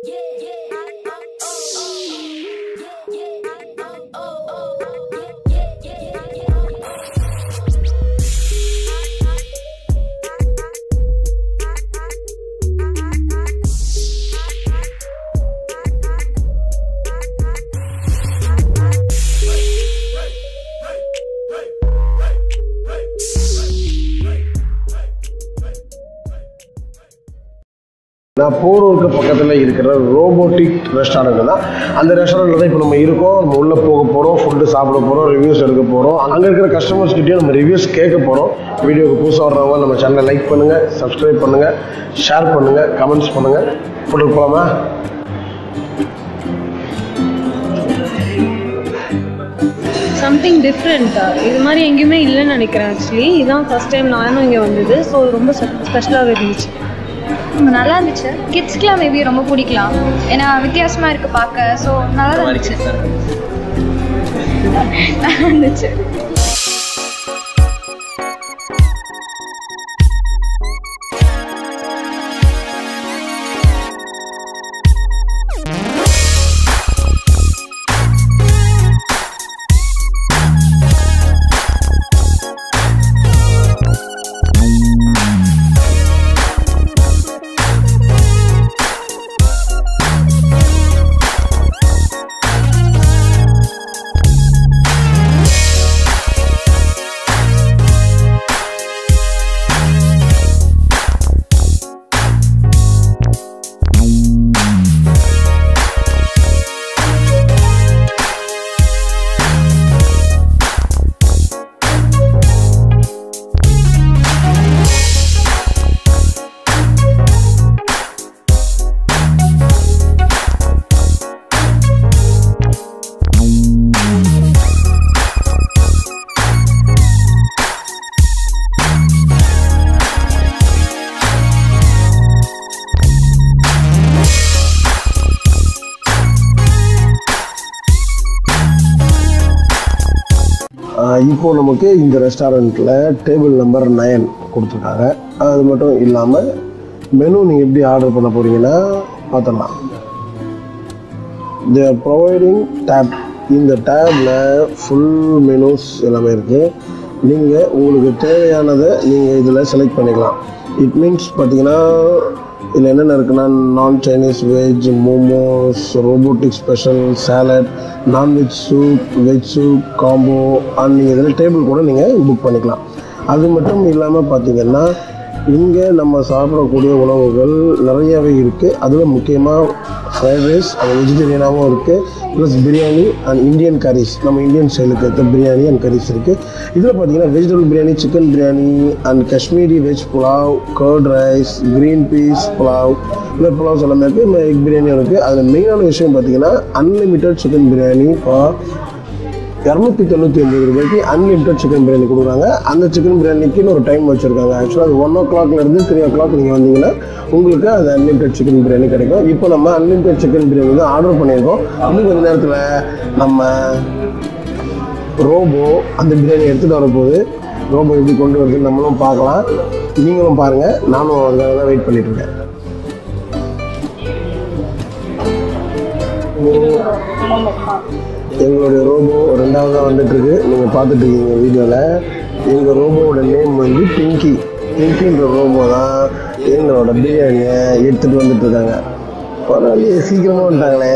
நான் போரூருக்கு பக்கத்தில் இருக்கிற ரோபோட்டிக் ரெஸ்டாரண்ட் தான் அந்த ரெஸ்டாரண்ட்டில் தான் இப்போ நம்ம இருக்கோம் நம்ம உள்ளே போக போகிறோம் ஃபுட்டு சாப்பிட போகிறோம் ரிவ்யூஸ் எடுக்க போகிறோம் அங்கே இருக்கிற கஸ்டமர்ஸ் கிட்டேயும் நம்ம ரிவ்யூஸ் கேட்க போகிறோம் வீடியோக்கு புதுசாக வர்றவங்க நம்ம சேனலை லைக் பண்ணுங்கள் சப்ஸ்கிரைப் பண்ணுங்கள் ஷேர் பண்ணுங்கள் கமெண்ட்ஸ் பண்ணுங்கள் போட்டு போகலாமா சம்திங் டிஃப்ரெண்ட்டா இது மாதிரி எங்கேயுமே இல்லைன்னு நினைக்கிறேன் ஆக்சுவலி இதுதான் ஃபர்ஸ்ட் டைம் நானும் இங்கே வந்தது ஸோ ரொம்ப ஸ்பெஷலாகவே இருந்துச்சு ம், நல்லா இருந்துச்சு கிட்ஸ்க்குலாம் மேபி ரொம்ப பிடிக்கலாம் ஏன்னா வித்தியாசமா இருக்கு பார்க்க ஸோ நல்லா தான் இருந்துச்சு நல்லா இருந்துச்சு ஆஹ் இப்போ நமக்கு இந்த ரெஸ்டாரண்ட்டில் டேபிள் நம்பர் நைன் கொடுத்துருக்காங்க அது மட்டும் இல்லாமல் மெனு நீங்கள் எப்படி ஆர்டர் பண்ண போகிறீங்கன்னா பார்த்துடலாம் தே ஆர் ப்ரொவைடிங் டேப் இந்த டேப்பில் ஃபுல் மெனூஸ் எல்லாமே இருக்குது நீங்கள் உங்களுக்கு தேவையானதை நீங்கள் இதில் செலக்ட் பண்ணிக்கலாம் இட் மீன்ஸ் பார்த்தீங்கன்னா இதில் என்னென்ன இருக்குன்னா நான் Chinese veg momos robotic special salad non veg soup veg soup combo and நீங்கள் இதில் டேபிள் கூட நீங்கள் புக் பண்ணிக்கலாம் அது மட்டும் இல்லாமல் பார்த்தீங்கன்னா இங்கே நம்ம சாப்பிடக்கூடிய உணவுகள் நிறையவே இருக்குது அதில் முக்கியமாக ஃப்ரைட் ரைஸ் அது வெஜிடேரியனாகவும் இருக்குது plus biryani and Indian curries நம்ம இந்தியன் ஸ்டைலுக்கு ஏற்ற பிரியாணி அண்ட் கரீஸ் இருக்குது இதில் பார்த்தீங்கன்னா vegetable biryani chicken biryani and Kashmiri veg pulao curd rice green peas pulao இந்த புலாவ்ஸ் எல்லாமே இருக்குது எக் பிரியாணியும் இருக்குது அதில் மெயினான விஷயம் பார்த்தீங்கன்னா அன்லிமிட்டட் சிக்கன் பிரியாணி ஃபார் இரநூத்தி தொண்ணூற்றி ஒம்பது ரூபாய்க்கு அன்லிமிட்டட் சிக்கன் பிரியாணி கொடுக்குறாங்க அந்த சிக்கன் பிரியாணிக்குன்னு ஒரு டைம் வச்சுருக்காங்க ஆக்சுவலாக அது ஒன் ஓ கிளாக்லேருந்து த்ரீ ஓ கிளாக் நீங்கள் வந்தீங்கன்னா உங்களுக்கு அது அன்லிமிட்டட் சிக்கன் பிரியாணி கிடைக்கும் இப்போ நம்ம அன்லிமிட்டட் சிக்கன் பிரியாணி தான் ஆர்டர் பண்ணியிருக்கோம் இன்னும் கொஞ்ச நேரத்தில் நம்ம ரோபோ அந்த பிரியாணி எடுத்துகிட்டு வரப்போகுது ரோபோ எப்படி கொண்டு வருதுன்னு நம்மளும் பார்க்கலாம் நீங்களும் பாருங்கள் நானும் அதுக்காக தான் வெயிட் பண்ணிட்டு இருக்கேன் எங்களுடைய ரோபோ ரெண்டாவதாக வந்துட்டு இருக்கு நீங்கள் பார்த்துட்டு இருக்கீங்க வீடியோவில் எங்கள் ரோபோவோட நேம் வந்து பிங்கி பிங்கின்ற ரோபோ தான் எங்களோட பிரியாணியை எடுத்துகிட்டு வந்துட்டு இருக்காங்க பரவாயில்லையே சீக்கிரமாக வந்துட்டாங்களே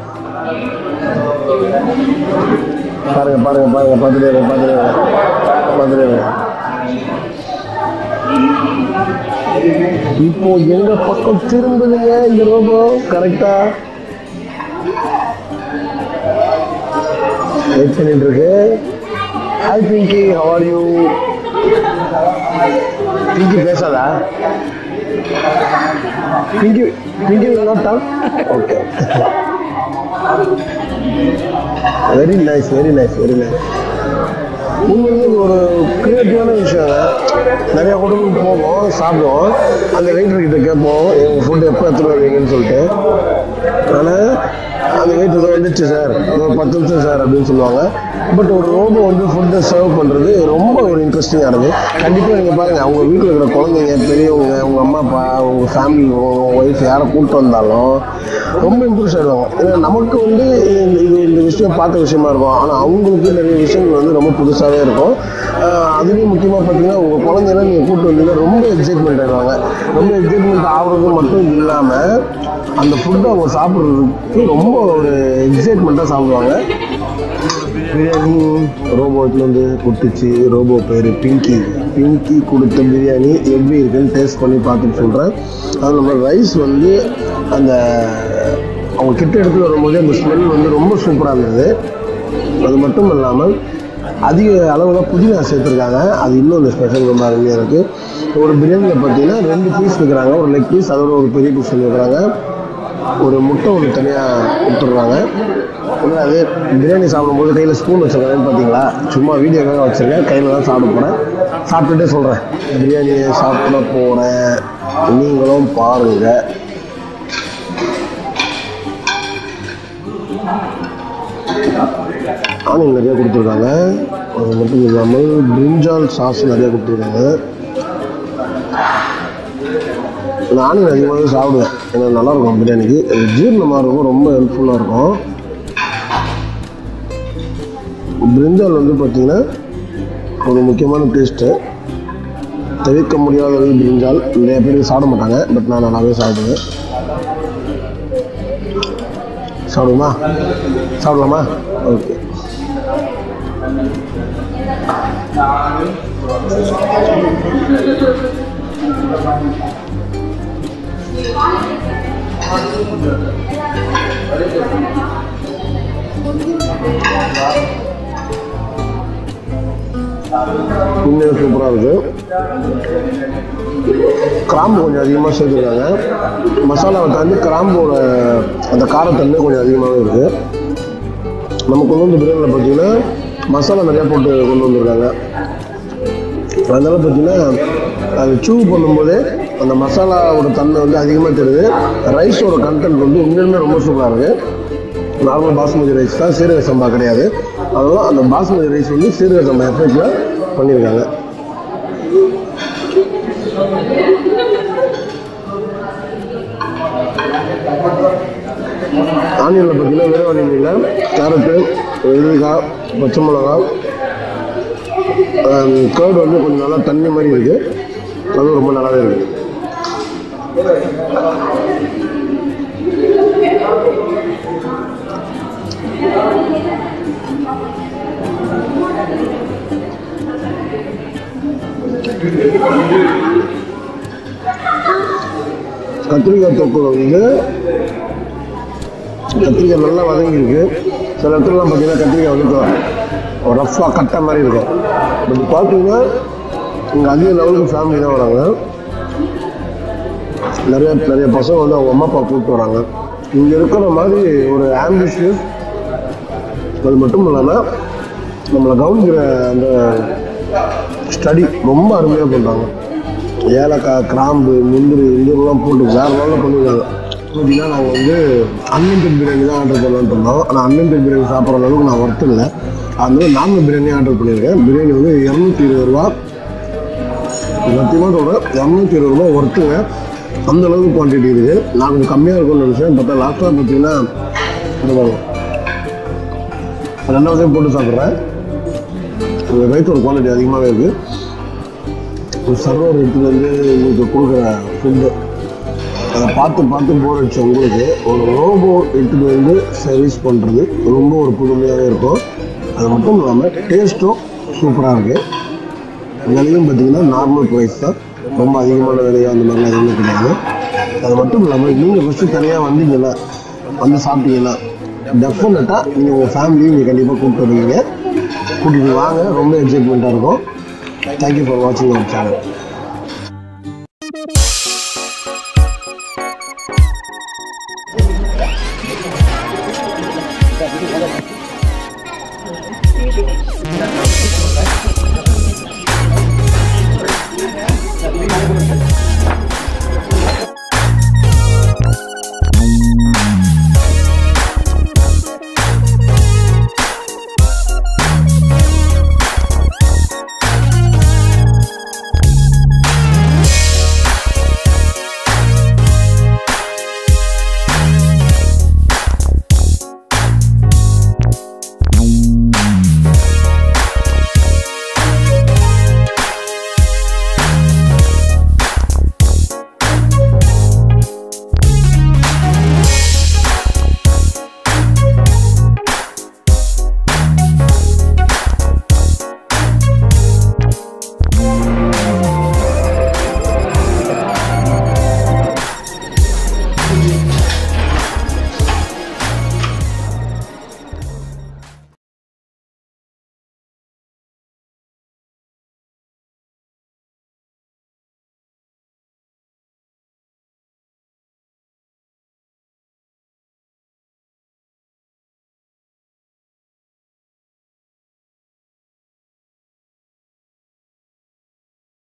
பாருங்க பாருங்க பாருங்க பார்த்துட்டே இருங்க பார்த்துட்டே இருங்க பார்த்துட்டே இருங்க இப்போ எங்க பக்கம் திரும்புதுங்க இந்த ரோபோ கரெக்டா வெயிட் பண்ணிட்டு இருக்கு hi Pinky how are you Pinky பேசாதா Pinky Pinky not talk okay very nice very nice very nice உண்மையிலே இது ஒரு கிரியேட்டிவான விஷயம் நிறைய குடும்பம் போவோம் சாப்பிடுவோம் அந்த வெயிட்டர் கிட்ட கேட்போம் எங்கள் ஃபுட்டு எப்போ எடுத்துட்டு வருவீங்கன்னு சொல்லிட்டு ஆனால் அந்த வெயிட் ஏதோ வந்துச்சு சார் ஒரு பத்து நிமிஷம் சார் அப்படின்னு சொல்லுவாங்க பட் ஒரு ரோபோ வந்து ஃபுட்டை சர்வ் பண்ணுறது ரொம்ப ஒரு இன்ட்ரெஸ்டிங்காக இருக்குது கண்டிப்பாக நீங்கள் பாருங்கள் அவங்க வீட்டில் இருக்கிற குழந்தைங்க பெரியவங்க உங்கள் அம்மா அப்பா உங்கள் ஃபேமிலி உங்கள் ஒய்ஃப் யாரை கூப்பிட்டு வந்தாலும் ரொம்ப இம்ப்ரெஸ் ஆகிடுவாங்க ஏன்னா நமக்கு வந்து இந்த- இது இந்த விஷயம் பார்த்த விஷயமா இருக்கும் ஆனால் அவங்களுக்கு நிறைய விஷயங்கள் வந்து ரொம்ப புதுசாகவே இருக்கும் ஆஹ் அதுலேயும் முக்கியமாக பார்த்தீங்கன்னா உங்கள் குழந்தைலாம் நீங்கள் கூப்பிட்டு வந்தீங்கன்னா ரொம்ப எக்ஸைட்மெண்ட் ஆகிடுவாங்க ரொம்ப எக்ஸைட்மெண்ட் ஆகுறது மட்டும் இல்லாமல் அந்த ஃபுட்டை அவங்க சாப்பிட்றதுக்கு ரொம்ப ஒரு எக்ஸைட்மெண்ட்டாக சாப்பிடுவாங்க பிரியாணி ரோபோ எடுத்துன்னு வந்து கொடுத்துச்சு ரோபோ பேர் பிங்கி பிங்கி கொடுத்த பிரியாணி எப்படி இருக்குன்னு டேஸ்ட் பண்ணி பார்த்துட்டு சொல்கிறேன் அது நம்ம ரைஸ் வந்து அந்த அவங்க கிட்ட எடுத்து வரும்போது அந்த ஸ்மெல் வந்து ரொம்ப சூப்பராக இருந்தது அது மட்டும் இல்லாமல் அதிக அளவில் புதினா சேர்த்துருக்காங்க அது இன்னும் இந்த ஸ்பெஷல் ரொம்ப அருமையாக இருக்குது ஒரு பிரியாணியில் பார்த்தீங்கன்னா ரெண்டு பீஸ் வைக்கிறாங்க ஒரு லெக் பீஸ் அதோட ஒரு பெரிய பீஸ் வைக்கிறாங்க ஒரு முட்டை ஒன்று தனியாக கொடுத்துட்றாங்க ஒன்று அது பிரியாணி சாப்பிடும்போது கையில் ஸ்பூன் வச்சுருக்காங்கன்னு பார்த்தீங்களா சும்மா வீடியோக்காக வச்சுருக்கேன் கையில் தான் சாப்பிட போகிறேன் சாப்பிட்டுட்டே சொல்கிறேன் பிரியாணியை சாப்பிட போகிறேன் நீங்களும் பாருங்கள் ஆனியன் நிறையா கொடுத்துருக்காங்க அது மட்டும் இல்லாமல் பிரிஞ்சால் சாஸ் நிறையா கொடுத்துருக்காங்க நான் ஆனியன் அதிகமாகவே சாப்பிடுவேன் ஏன்னா நல்லாயிருக்கும் பிரியாணிக்கு அது ஜீரணமாக இருக்கும் ரொம்ப ஹெல்ப்ஃபுல்லாக இருக்கும் பிரிஞ்சால் வந்து பார்த்திங்கன்னா ஒரு முக்கியமான டேஸ்ட்டு தவிர்க்க முடியாதது பிரிஞ்சால் நிறைய பேருக்கு சாப்பிட மாட்டாங்க பட் நான் நல்லாவே சாப்பிடுவேன் சாப்பிடுமா சாப்பிடலாமா ஓகே உண்மையாக சூப்பராக இருக்குது கிராம்பு கொஞ்சம் அதிகமாக சேர்த்துருக்காங்க மசாலாவை தாண்டி கிராம்போட அந்த காரத்தன்மை கொஞ்சம் அதிகமாகவே இருக்குது நம்ம கொண்டு வந்த பிரியாணியில் பார்த்தீங்கன்னா மசாலா நிறையா போட்டு கொண்டு வந்திருக்காங்க அதனால பார்த்தீங்கன்னா அது சூ பண்ணும்போதே அந்த மசாலாவோட தன்மை வந்து அதிகமாக தெரியுது ரைஸோட கண்டென்ட் வந்து உண்மையுமே ரொம்ப சூப்பராக இருக்குது நார்மல் பாஸ்மதி ரைஸ் தான் சீரக சம்பா கிடையாது அதனால அந்த பாஸ்மதி ரைஸ் வந்து சீரக சம்பா எஃபெக்டில் பண்ணியிருக்காங்க ஆனியனில் பார்த்தீங்கன்னா வெறும் ஆனியனில் கேரட்டு வெள்ளரிக்காய் பச்சை மிளகா கேர்டு வந்து கொஞ்சம் நல்லா தண்ணி மாதிரி இருக்குது அதுவும் ரொம்ப நல்லாவே இருக்குது கத்திரிக்காய் தொக்குல வந்து கத்திரிக்காய் நல்லா வதங்கியிருக்கு சில இடத்துலலாம் பார்த்தீங்கன்னா கத்திரிக்காய் வந்து ரஃப்பாக கட்டை மாதிரி இருக்கும் பட் பார்த்தீங்கன்னா இங்கே அதிக லெவலுக்கு ஃபேமிலி தான் வராங்க நிறைய நிறைய பசங்க வந்து அவங்க அம்மா அப்பா கூப்பிட்டு வராங்க இங்கே இருக்கிற மாதிரி ஒரு ஆம்பிஷியஸ் அது மட்டும் இல்லாமல் நம்மளை கவனிக்கிற அந்த ஸ்டடி ரொம்ப அருமையாக பண்ணுறாங்க ஏலக்காய் கிராம்பு முந்திரி இதெல்லாம் போட்டு வேறு லெவலில் பண்ணிருக்காங்க பார்த்தீங்கன்னா நாங்கள் வந்து அன்லிமிட்டட் பிரியாணி தான் ஆர்டர் பண்ணலான்ட்டு இருந்தோம் ஆனால் அன்லிமிட்டட் பிரியாணி சாப்பிட்ற அளவுக்கு நான் ஒர்த்து இல்லை அதனால நார்மல் பிரியாணி ஆர்டர் பண்ணியிருக்கேன் பிரியாணி வந்து இரநூத்தி இருபது ரூபா சத்தியமாக சொல்கிறேன் இரநூத்தி இருபது ரூபா ஒர்த்துங்க அந்த அளவுக்கு குவான்டிட்டி இருக்குது நான் கொஞ்சம் கம்மியாக இருக்கும்னு நினச்சேன் பார்த்தா லாஸ்ட்டாக பார்த்தீங்கன்னா இந்த பாருங்க. ரெண்டாவதையும் போட்டு சாப்பிட்றேன் இந்த ரைத்தோட குவாலிட்டி அதிகமாகவே இருக்குது ஒரு சர்வர் எடுத்துகிட்டு வந்து உங்களுக்கு கொடுக்குற ஃபுட்டு அதை பார்த்து பார்த்து போர் அடிச்ச உங்களுக்கு ஒரு ரோபோ எடுத்துகிட்டு வந்து சர்வீஸ் பண்ணுறது ரொம்ப ஒரு புதுமையாகவே இருக்கும் அது மட்டும் இல்லாமல் டேஸ்ட்டும் சூப்பராக இருக்குது விலையும் பார்த்தீங்கன்னா நார்மல் ப்ரைஸ் தான் ரொம்ப அதிகமான விலையோ அந்த மாதிரிலாம் எதுவுமே கிடையாது அது மட்டும் இல்லாமல் நீங்கள் ஃபஸ்ட்டு தனியாக வந்தீங்கன்னா வந்து சாப்பிட்டீங்கன்னா டெஃபினட்டாக நீங்கள் உங்கள் ஃபேமிலியும் நீங்கள் கண்டிப்பாக கூப்பிட்டு வருவீங்க கூட்டிகிட்டு வாங்க ரொம்ப எக்ஸைட்மெண்ட்டாக இருக்கும் தேங்க்யூ ஃபார் வாட்சிங் அவர் சேனல் Thank you.